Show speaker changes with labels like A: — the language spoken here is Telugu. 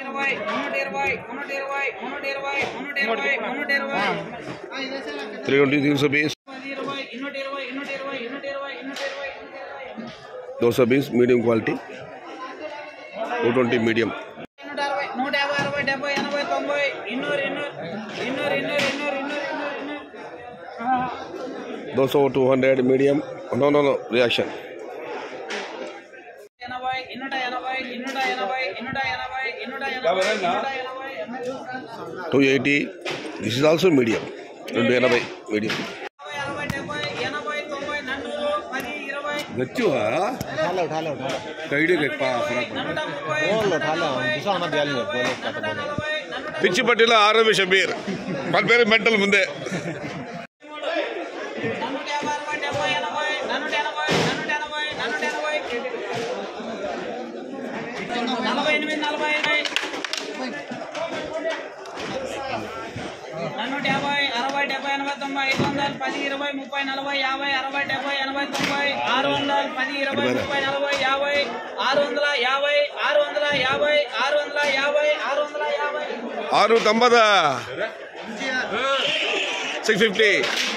A: ఇరవై మున్నూట ఇరవై మున్నూట ఇరవై మున్నూట ఇరవై మున్నూట ఇరవై మున్నూట ఇరవై
B: త్రీ ట్వంటీ तीन सौ बीस
A: పది ఇరవై ఇన్నూట ఇరవై ఇన్నూట ఇరవై ఇన్నూట ఇరవై ఇన్నూట ఇరవై ఇన్నూట ఇరవై
B: दो सौ बीस medium quality two twenty medium
A: నూట అరవై నూట యాభై అరవై డెబ్బై ఎనభై తొంభై ఇన్నూరు ఇన్నూరు ఇన్నూరు ఇన్నూరు ఇన్నూరు ఇన్నూరు ఇన్నూరు ఇన్నూరు
B: दो सौ two hundred medium no no no reaction
A: ఎనభై ఇన్నూట ఎనభై ఇన్నూట ఎనభై ఇన్నూట ఎనభై ఇన్నూట ఎనభై ఇన్నూట ఎనభై
B: two eighty this is also medium రెండు ఎనభై మీడియం
A: యాభై అరవై డెబ్బై ఎనభై తొంభై నన్నూరు పది ఇరవై
B: నచ్చువా
C: उठा लो उठा लो उठा लो
B: కైడే గప్ప ఫరక్
A: నన్నూట ముప్పై
C: वो लो उठा लो दूसरा मत दिया बोले
A: నన్నూట నలభై నన్నూట
B: పిచ్చి పట్టిల ఆరోగ్య షబీర్ మన పేరు మెంటల్ ముందే
A: నన్నూట యాభై అరవై డెబ్బై ఎనభై నన్నూట ఎనభై నన్నూట ఎనభై నన్నూట ఎనభై నలభై ఎనిమిది నలభై ఎనభై నన్నూట యాభై అరవై డెబ్బై ఎనభై తొంభై ఐదు వందలు పది ఇరవై ముప్పై నలభై యాభై అరవై డెబ్బై ఎనభై తొంభై ఆరు వందలు పది ఇరవై ముప్పై నలభై యాభై ఆరు వందల యాభై ఆరు వందల యాభై ఆరు వందల యాభై ఆరు వందల యాభై
B: ఆరు తొంభదా సిక్స్ ఫిఫ్టీ